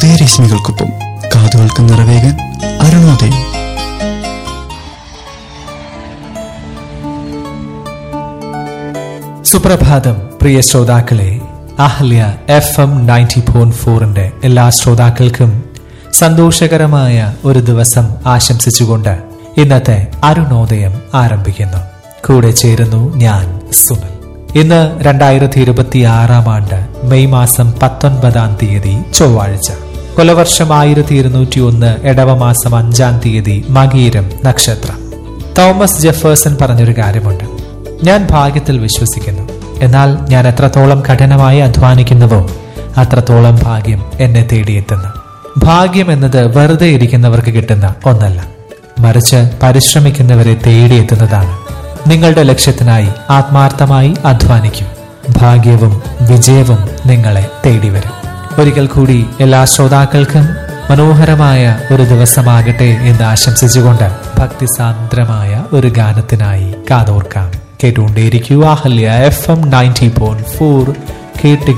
ഉദയരശ്മികൾക്കൊപ്പം കാതുകൾക്ക് നിറവേകാൻ അരുണോദയം സുപ്രഭാതം പ്രിയ ശ്രോതാക്കളെ Ahalya F M ninety point ഫോറിന്റെ എല്ലാ ശ്രോതാക്കൾക്കും സന്തോഷകരമായ ഒരു ദിവസം ആശംസിച്ചുകൊണ്ട് ഇന്നത്തെ അരുണോദയം ആരംഭിക്കുന്നു കൂടെ ചേരുന്നു ഞാൻ സുനിൽ ഇന്ന് രണ്ടായിരത്തി ഇരുപത്തി ആറാം ആണ്ട് മെയ് മാസം പത്തൊൻപതാം തീയതി ചൊവ്വാഴ്ച കൊലവർഷം ആയിരത്തി ഇരുന്നൂറ്റി ഒന്ന് ഇടവമാസം അഞ്ചാം തീയതി മകീരം നക്ഷത്രം തോമസ് ജെഫേഴ്സൺ പറഞ്ഞൊരു കാര്യമുണ്ട് ഞാൻ ഭാഗ്യത്തിൽ വിശ്വസിക്കുന്നു എന്നാൽ ഞാൻ എത്രത്തോളം കഠിനമായി അധ്വാനിക്കുന്നുവോ അത്രത്തോളം ഭാഗ്യം എന്നെ തേടിയെത്തുന്നു ഭാഗ്യം എന്നത് വെറുതെ ഇരിക്കുന്നവർക്ക് കിട്ടുന്ന ഒന്നല്ല മറിച്ച് പരിശ്രമിക്കുന്നവരെ തേടിയെത്തുന്നതാണ് നിങ്ങളുടെ ലക്ഷ്യത്തിനായി ആത്മാർത്ഥമായി അധ്വാനിക്കൂ ഭാഗ്യവും വിജയവും നിങ്ങളെ തേടി വരും ഒരിക്കൽ കൂടി എല്ലാ ശ്രോതാക്കൾക്കും മനോഹരമായ ഒരു ദിവസമാകട്ടെ എന്ന് ആശംസിച്ചുകൊണ്ട് ഭക്തിസാന്ദ്രമായ ഒരു ഗാനത്തിനായി കാതോർക്കാം കേട്ടുകൊണ്ടേയിരിക്കുക Ahalya F M ninety point four കേട്ട്